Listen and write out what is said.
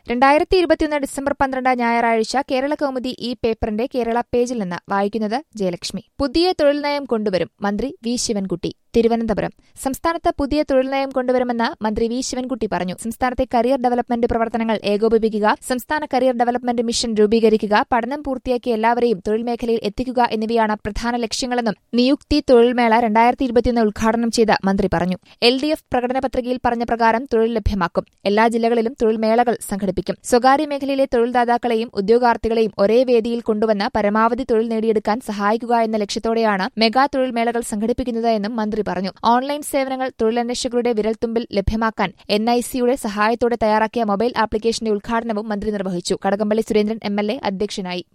രണ്ടായിരത്തി ഇരുപത്തിയൊന്ന് ഡിസംബർ പന്ത്രണ്ട് ഞായറാഴ്ച കേരള കൗമുദി ഈ പേപ്പറിന്റെ കേരള പേജിൽ നിന്ന് വായിക്കുന്നത് ജയലക്ഷ്മി പുതിയ തൊഴിൽ നയം കൊണ്ടുവരും മന്ത്രി വി ശിവൻകുട്ടി തിരുവനന്തപുരം സംസ്ഥാനത്ത് പുതിയ തൊഴിൽ നയം കൊണ്ടുവരുമെന്ന് മന്ത്രി വി ശിവൻകുട്ടി പറഞ്ഞു സംസ്ഥാനത്തെ കരിയർ ഡെവലപ്മെന്റ് പ്രവർത്തനങ്ങൾ ഏകോപിപ്പിക്കുക സംസ്ഥാന കരിയർ ഡെവലപ്മെന്റ് മിഷൻ രൂപീകരിക്കുക പഠനം പൂർത്തിയാക്കിയ എല്ലാവരെയും തൊഴിൽ മേഖലയിൽ എത്തിക്കുക എന്നിവയാണ് പ്രധാന ലക്ഷ്യങ്ങളെന്നും നിയുക്തി തൊഴിൽമേള രണ്ടായിരത്തി ഇരുപത്തിയൊന്ന് ഉദ്ഘാടനം ചെയ്ത മന്ത്രി പറഞ്ഞു എൽ ഡി എഫ് പ്രകടന പത്രികയിൽ പറഞ്ഞ പ്രകാരം തൊഴിൽ ലഭ്യമാക്കും എല്ലാ ജില്ലകളിലും തൊഴിൽ മേളകൾ സംഘടിപ്പിക്കും സ്വകാര്യ മേഖലയിലെ തൊഴിൽദാതാക്കളെയും ഉദ്യോഗാർത്ഥികളെയും ഒരേ വേദിയിൽ കൊണ്ടുവന്ന് പരമാവധി തൊഴിൽ നേടിയെടുക്കാൻ സഹായിക്കുക എന്ന ലക്ഷ്യത്തോടെയാണ് മെഗാ തൊഴിൽ മേളകൾ സംഘടിപ്പിക്കുന്നത് എന്നും മന്ത്രി പറഞ്ഞു ഓൺലൈൻ സേവനങ്ങൾ തൊഴിലന്വേഷകരുടെ വിരൽത്തുമ്പിൽ ലഭ്യമാക്കാൻ എൻ ഐ സിയുടെ സഹായത്തോടെ തയ്യാറാക്കിയ മൊബൈൽ ആപ്ലിക്കേഷന്റെ ഉദ്ഘാടനവും മന്ത്രി നിർവഹിച്ചു Kadakampally Surendran M L A അധ്യക്ഷനായി